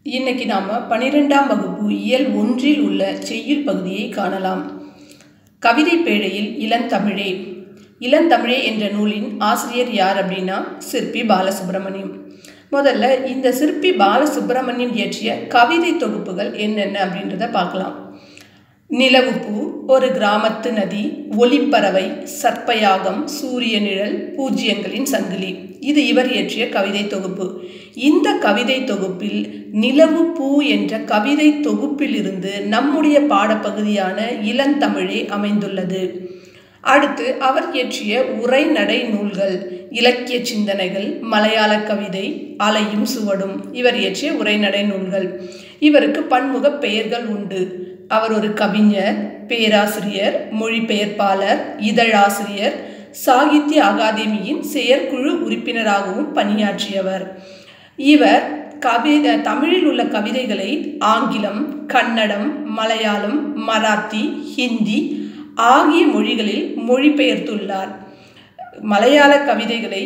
இன்னைக்கு நாம் பனிரெண்டாம் வகுப்பு இயல் ஒன்றில் உள்ள செய்யுள் பகுதியை காணலாம் கவிதை பேழையில் இளந்தமிழே இளந்தமிழே என்ற நூலின் ஆசிரியர் யார் அப்படின்னா சிற்பி பாலசுப்ரமணியம் முதல்ல இந்த சிற்பி பாலசுப்ரமணியம் இயற்றிய கவிதை தொகுப்புகள் என்னென்ன அப்படின்றத பார்க்கலாம் நிலவுப்பூ ஒரு கிராமத்து நதி ஒளிப்பறவை சர்ப்பயாகம் சூரிய நிழல் பூஜ்யங்களின் சங்கிலி இது இவர் இயற்றிய கவிதை தொகுப்பு இந்த கவிதை தொகுப்பில் நிலவு பூ என்ற கவிதை தொகுப்பிலிருந்து நம்முடைய பாடப்பகுதியான இளந்தமிழே அமைந்துள்ளது அடுத்து அவர் இயற்றிய உரைநடை நூல்கள் இலக்கிய சிந்தனைகள் மலையாள கவிதை அலையும் சுவடும் இவர் இயற்றிய உரைநடை நூல்கள் இவருக்கு பன்முக பெயர்கள் உண்டு அவர் ஒரு கவிஞர் பேராசிரியர் மொழிபெயர்ப்பாளர் இதழாசிரியர் சாகித்ய அகாதமியின் செயற்குழு உறுப்பினராகவும் பணியாற்றியவர் இவர் கவி தமிழில் உள்ள கவிதைகளை ஆங்கிலம் கன்னடம் மலையாளம் மராத்தி ஹிந்தி ஆகிய மொழிகளில் மொழிபெயர்த்துள்ளார் மலையாள கவிதைகளை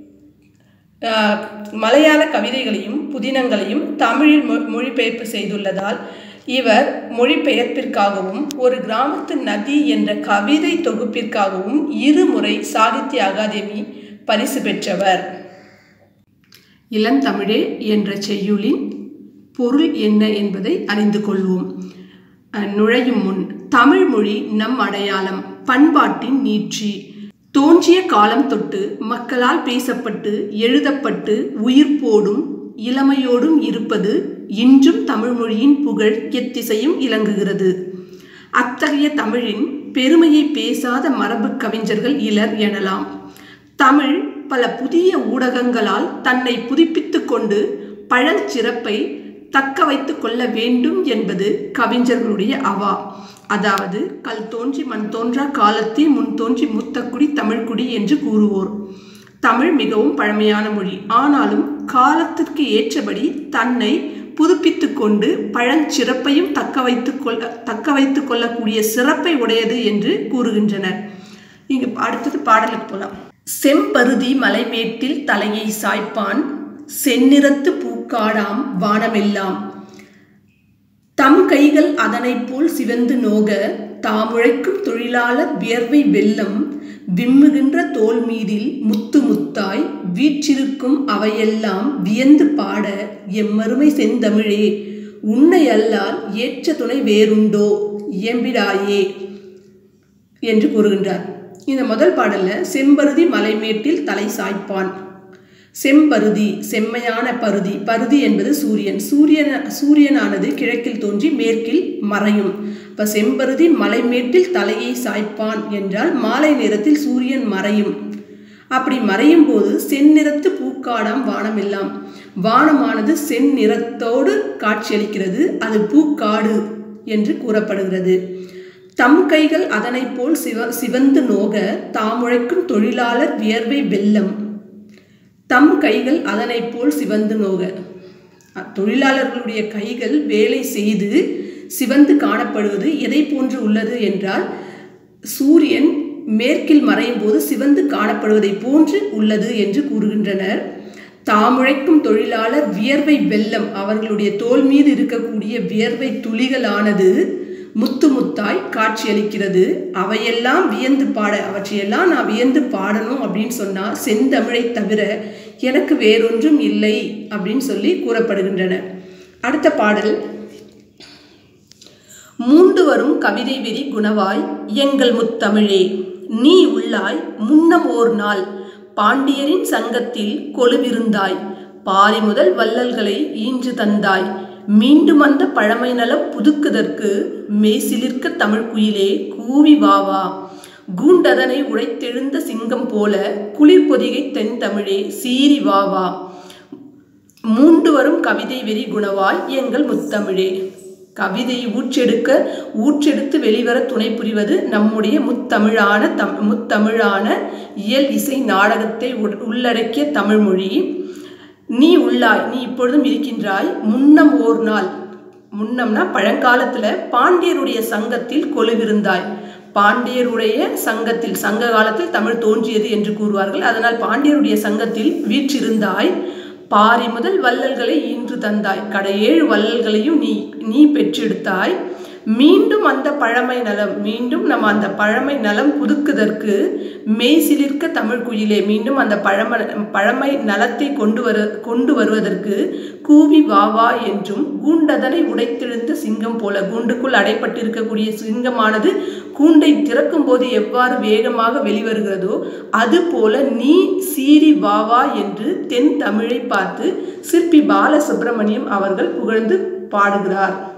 மலையாள கவிதைகளையும் புதினங்களையும் தமிழில் மொழிபெயர்ப்பு செய்துள்ளதால் இவர் மொழிபெயர்ப்பிற்காகவும் ஒரு கிராமத்து நதி என்ற கவிதை தொகுப்பிற்காகவும் இருமுறை சாகித்ய அகாதமி பரிசு பெற்றவர் இளந்தமிழே என்ற செய்யுளின் பொருள் என்ன என்பதை அறிந்து கொள்வோம் நுழையும் முன் தமிழ் மொழி நம் அடையாளம் பண்பாட்டின் நீட்சி தோன்றிய காலம் தொட்டு மக்களால் பேசப்பட்டு எழுதப்பட்டு உயிர்ப்போடும் இளமையோடும் இருப்பது இன்றும் தமிழ்மொழியின் புகழ் எத்திசையும் இலங்குகிறது அத்தகைய தமிழின் பெருமையை பேசாத மரபு கவிஞர்கள் இலர் எனலாம் தமிழ் பல புதிய ஊடகங்களால் தன்னை புதுப்பித்து கொண்டு பழஞ்சிறப்பை தக்க வைத்து கொள்ள வேண்டும் என்பது கவிஞர்களுடைய அவா அதாவது கல் தோன்றி மண் தோன்றா காலத்தே முன் தோன்றி முத்தக்குடி தமிழ்குடி என்று கூறுவோர் தமிழ் மிகவும் பழமையான மொழி ஆனாலும் காலத்திற்கு ஏற்றபடி தன்னை புதுப்பித்து கொண்டு பழஞ்சிறப்பையும் தக்க வைத்து கொள்ள தக்க வைத்து கொள்ளக்கூடிய சிறப்பை உடையது என்று கூறுகின்றனர் இங்கு அடுத்தது பாடலுக்கு போகலாம் செம்பருதி மலைமேட்டில் தலையை சாய்ப்பான் செந்நிறத்து பூக்காடாம் வானமெல்லாம் தம் கைகள் அதனைப் போல் சிவந்து நோக தாமுழைக்கும் தொழிலாளர் வியர்வை வெள்ளம் விம்முகின்ற தோல் மீதில் முத்து முத்தாய் வீற்றிருக்கும் அவையெல்லாம் வியந்து பாட எம்மருமை செந்தமிழே உன்னை அல்லால் ஏற்ற துணை வேறுண்டோ இயம்பிடாயே என்று கூறுகின்றார் இந்த முதல் பாடல்ல செம்பருதி மலைமேட்டில் தலை சாய்ப்பான் செம்பருதி செம்மையான பருதி பருதி என்பது சூரியன் சூரியன் சூரியனானது கிழக்கில் தோன்றி மேற்கில் மறையும் இப்போ செம்பருதி மலைமேட்டில் தலையை சாய்ப்பான் என்றால் மாலை நேரத்தில் சூரியன் மறையும் அப்படி மறையும் போது செந்நிறத்து பூக்காடாம் வானம் எல்லாம் வானமானது செந்நிறத்தோடு காட்சியளிக்கிறது அது பூக்காடு என்று கூறப்படுகிறது தம் கைகள் அதனை போல் சிவ சிவந்து நோக தாமுழைக்கும் தொழிலாளர் வியர்வை வெள்ளம் தம் கைகள் அதனை போல் சிவந்து நோக தொழிலாளர்களுடைய கைகள் வேலை செய்து சிவந்து காணப்படுவது எதை போன்று உள்ளது என்றால் சூரியன் மேற்கில் மறையும் போது சிவந்து காணப்படுவதை போன்று உள்ளது என்று கூறுகின்றனர் தாமுழைக்கும் தொழிலாளர் வியர்வை வெள்ளம் அவர்களுடைய தோல் மீது இருக்கக்கூடிய வியர்வை துளிகளானது முத்து முத்தாய் காட்சியளிக்கிறது அவையெல்லாம் வியந்து பாட அவற்றையெல்லாம் நான் வியந்து பாடணும் அப்படின்னு சொன்னால் செந்தமிழை தவிர எனக்கு வேறொன்றும் இல்லை அப்படின்னு சொல்லி கூறப்படுகின்றன அடுத்த பாடல் மூண்டு வரும் கவிதை வெறி குணவாய் எங்கள் முத்தமிழே நீ உள்ளாய் முன்னம் ஓர் நாள் பாண்டியரின் சங்கத்தில் கொலுவிருந்தாய் பாரி முதல் வள்ளல்களை ஈன்று தந்தாய் மீண்டும் அந்த பழமை நலம் புதுக்குதற்கு மெய்சிலிர்க்க தமிழ் குயிலே கூவி வாவா கூண்டதனை உழைத்தெழுந்த சிங்கம் போல குளிர் பொதிகை தென் தமிழே சீரி வாவா மூண்டு வரும் கவிதை வெறி குணவாய் எங்கள் முத்தமிழே கவிதையை ஊற்றெடுக்க ஊற்றெடுத்து வெளிவர துணை புரிவது நம்முடைய முத்தமிழான தம் முத்தமிழான இயல் இசை நாடகத்தை உள்ளடக்கிய தமிழ்மொழி நீ உள்ளாய் நீ இப்பொழுதும் இருக்கின்றாய் முன்னம் ஓர் நாள் முன்னம்னா பழங்காலத்தில் பாண்டியருடைய சங்கத்தில் கொலுவிருந்தாய் பாண்டியருடைய சங்கத்தில் சங்க காலத்தில் தமிழ் தோன்றியது என்று கூறுவார்கள் அதனால் பாண்டியருடைய சங்கத்தில் வீற்றிருந்தாய் பாரி முதல் வள்ளல்களை ஈன்று தந்தாய் கடையேழு வள்ளல்களையும் நீ நீ பெற்றெடுத்தாய் மீண்டும் அந்த பழமை நலம் மீண்டும் நம்ம அந்த பழமை நலம் புதுக்குதற்கு மெய் சிலிர்க்க தமிழ் குயிலே மீண்டும் அந்த பழம பழமை நலத்தை கொண்டு வரு கொண்டு வருவதற்கு கூவி வா வா என்றும் கூண்டதனை உடைத்தெழுந்த சிங்கம் போல கூண்டுக்குள் அடைப்பட்டிருக்கக்கூடிய சிங்கமானது கூண்டை திறக்கும் போது எவ்வாறு வேகமாக வெளிவருகிறதோ அதுபோல நீ சீறி வா வா என்று தென் தமிழை பார்த்து சிற்பி பாலசுப்பிரமணியம் அவர்கள் புகழ்ந்து பாடுகிறார்